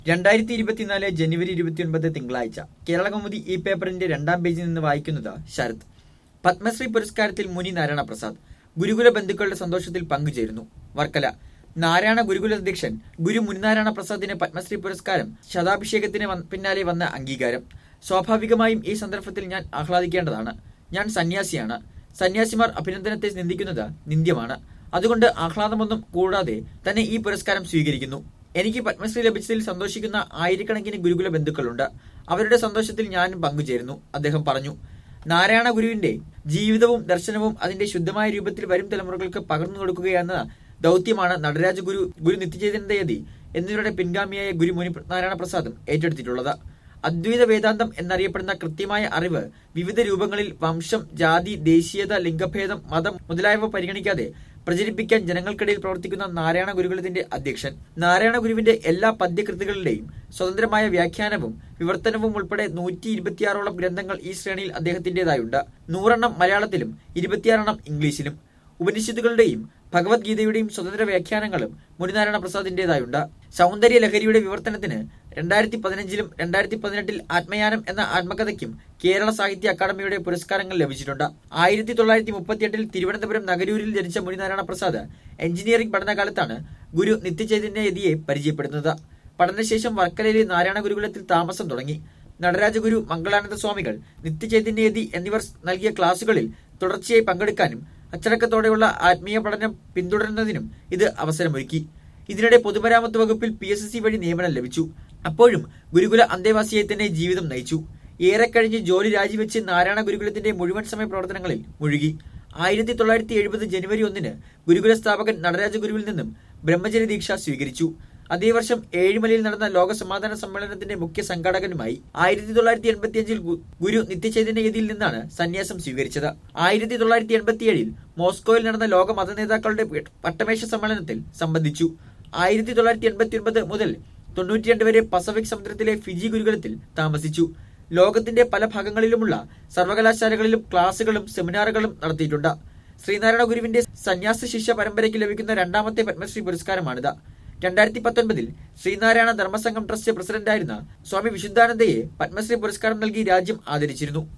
രണ്ടായിരത്തി ഇരുപത്തിനാല് ജനുവരി ഇരുപത്തിയൊൻപത് തിങ്കളാഴ്ച കേരള കൗമുദി ഈ പേപ്പറിന്റെ രണ്ടാം പേജിൽ നിന്ന് വായിക്കുന്നത് ശരത് പത്മശ്രീ പുരസ്കാരത്തിൽ മുനി നാരായണ പ്രസാദ് ഗുരുകുല ബന്ധുക്കളുടെ സന്തോഷത്തിൽ പങ്കുചേരുന്നു വർക്കല നാരായണ ഗുരുകുല അധ്യക്ഷൻ ഗുരു മുനിനാരായണ പ്രസാദിന് പത്മശ്രീ പുരസ്കാരം ശതാഭിഷേകത്തിന് വന്ന- പിന്നാലെ വന്ന അംഗീകാരം സ്വാഭാവികമായും ഈ സന്ദർഭത്തിൽ ഞാൻ ആഹ്ലാദിക്കേണ്ടതാണ് ഞാൻ സന്യാസിയാണ് സന്യാസിമാർ അഭിനന്ദനത്തെ നിന്ദിക്കുന്നത് നിന്ദ്യമാണ് അതുകൊണ്ട് ആഹ്ലാദമൊന്നും കൂടാതെ തന്നെ ഈ പുരസ്കാരം സ്വീകരിക്കുന്നു എനിക്ക് പത്മശ്രീ ലഭിച്ചതിൽ സന്തോഷിക്കുന്ന ആയിരക്കണക്കിന് ഗുരുകുല ബന്ധുക്കളുണ്ട് അവരുടെ സന്തോഷത്തിൽ ഞാനും പങ്കുചേരുന്നു അദ്ദേഹം പറഞ്ഞു നാരായണ ഗുരുവിന്റെ ജീവിതവും ദർശനവും അതിന്റെ ശുദ്ധമായ രൂപത്തിൽ വരും തലമുറകൾക്ക് പകർന്നു കൊടുക്കുകയെന്ന ദൗത്യമാണ് നടരാജ ഗുരു ഗുരു നിത്യചൈതന്യതി എന്നിവരുടെ പിൻഗാമിയായ ഗുരു മുനി നാരായണ പ്രസാദും ഏറ്റെടുത്തിട്ടുള്ളത് അദ്വൈത വേദാന്തം എന്നറിയപ്പെടുന്ന കൃത്യമായ അറിവ് വിവിധ രൂപങ്ങളിൽ വംശം ജാതി ദേശീയത ലിംഗഭേദം മതം മുതലായവ പരിഗണിക്കാതെ പ്രചരിപ്പിക്കാൻ ജനങ്ങൾക്കിടയിൽ പ്രവർത്തിക്കുന്ന നാരായണ ഗുരുകുലത്തിന്റെ അധ്യക്ഷൻ നാരായണ ഗുരുവിന്റെ എല്ലാ പദ്യകൃതികളുടെയും സ്വതന്ത്രമായ വ്യാഖ്യാനവും വിവർത്തനവും ഉൾപ്പെടെ നൂറ്റി ഇരുപത്തിയാറോളം ഗ്രന്ഥങ്ങൾ ഈ ശ്രേണിയിൽ അദ്ദേഹത്തിന്റേതായുണ്ട് നൂറെണ്ണം മലയാളത്തിലും ഇരുപത്തിയാറെണ്ണം ഇംഗ്ലീഷിലും ഉപനിഷത്തുകളുടെയും ഭഗവത്ഗീതയുടെയും സ്വതന്ത്ര വ്യാഖ്യാനങ്ങളും മുനിനാരായണ പ്രസാദിന്റേതായുണ്ട് സൗന്ദര്യ ലഹരിയുടെ വിവർത്തനത്തിന് രണ്ടായിരത്തി പതിനഞ്ചിലും രണ്ടായിരത്തി പതിനെട്ടിൽ ആത്മയാനം എന്ന ആത്മകഥയ്ക്കും കേരള സാഹിത്യ അക്കാദമിയുടെ പുരസ്കാരങ്ങൾ ലഭിച്ചിട്ടുണ്ട് ആയിരത്തി തൊള്ളായിരത്തി മുപ്പത്തിയെട്ടിൽ തിരുവനന്തപുരം നഗരൂരിൽ ജനിച്ച മുനിനാരായണ പ്രസാദ് എഞ്ചിനീയറിംഗ് പഠനകാലത്താണ് ഗുരു നിത്യചൈതന്യയതിയെ പരിചയപ്പെടുന്നത് പഠനശേഷം വർക്കലയിലെ നാരായണ ഗുരുകുലത്തിൽ താമസം തുടങ്ങി നടരാജഗുരു മംഗളാനന്ദ സ്വാമികൾ നിത്യചൈതന്യയതി എന്നിവർ നൽകിയ ക്ലാസുകളിൽ തുടർച്ചയായി പങ്കെടുക്കാനും അച്ചടക്കത്തോടെയുള്ള ആത്മീയ പഠനം പിന്തുടരുന്നതിനും ഇത് അവസരമൊരുക്കി ഇതിനിടെ പൊതുമരാമത്ത് വകുപ്പിൽ പി എസ് സി വഴി നിയമനം ലഭിച്ചു അപ്പോഴും ഗുരുകുല അന്തേവാസിയായി തന്നെ ജീവിതം നയിച്ചു ഏറെ കഴിഞ്ഞ് ജോലി രാജിവെച്ച് നാരായണ ഗുരുകുലത്തിന്റെ മുഴുവൻ സമയ പ്രവർത്തനങ്ങളിൽ മുഴുകി ആയിരത്തി തൊള്ളായിരത്തി എഴുപത് ജനുവരി ഒന്നിന് ഗുരുകുല സ്ഥാപകൻ നടരാജ ഗുരുവിൽ നിന്നും ബ്രഹ്മചര്യ ദീക്ഷ സ്വീകരിച്ചു അതേ വർഷം ഏഴുമലയിൽ നടന്ന ലോക സമാധാന സമ്മേളനത്തിന്റെ മുഖ്യ സംഘാടകനുമായി ആയിരത്തി തൊള്ളായിരത്തി എൺപത്തിയഞ്ചിൽ ഗുരു നിത്യചൈതന്യഗതിയിൽ നിന്നാണ് സന്യാസം സ്വീകരിച്ചത് ആയിരത്തി തൊള്ളായിരത്തി എൺപത്തിയേഴിൽ മോസ്കോയിൽ നടന്ന ലോക മതനേതാക്കളുടെ പട്ടമേശ സമ്മേളനത്തിൽ സംബന്ധിച്ചു ആയിരത്തി തൊള്ളായിരത്തി എൺപത്തി ഒൻപത് മുതൽ തൊണ്ണൂറ്റിരണ്ട് വരെ പസഫിക് സമുദ്രത്തിലെ ഫിജി ഗുരുകുലത്തിൽ താമസിച്ചു ലോകത്തിന്റെ പല ഭാഗങ്ങളിലുമുള്ള സർവകലാശാലകളിലും ക്ലാസുകളും സെമിനാറുകളും നടത്തിയിട്ടുണ്ട് ശ്രീനാരായണ ഗുരുവിന്റെ സന്യാസ ശിഷ്യ പരമ്പരയ്ക്ക് ലഭിക്കുന്ന രണ്ടാമത്തെ പത്മശ്രീ പുരസ്കാരമാണിത് രണ്ടായിരത്തി പത്തൊൻപതിൽ ശ്രീനാരായണ ധർമ്മസംഘം ട്രസ്റ്റ് പ്രസിഡന്റായിരുന്ന സ്വാമി വിശുദ്ധാനന്ദയെ പത്മശ്രീ പുരസ്കാരം നൽകി രാജ്യം ആദരിച്ചിരുന്നു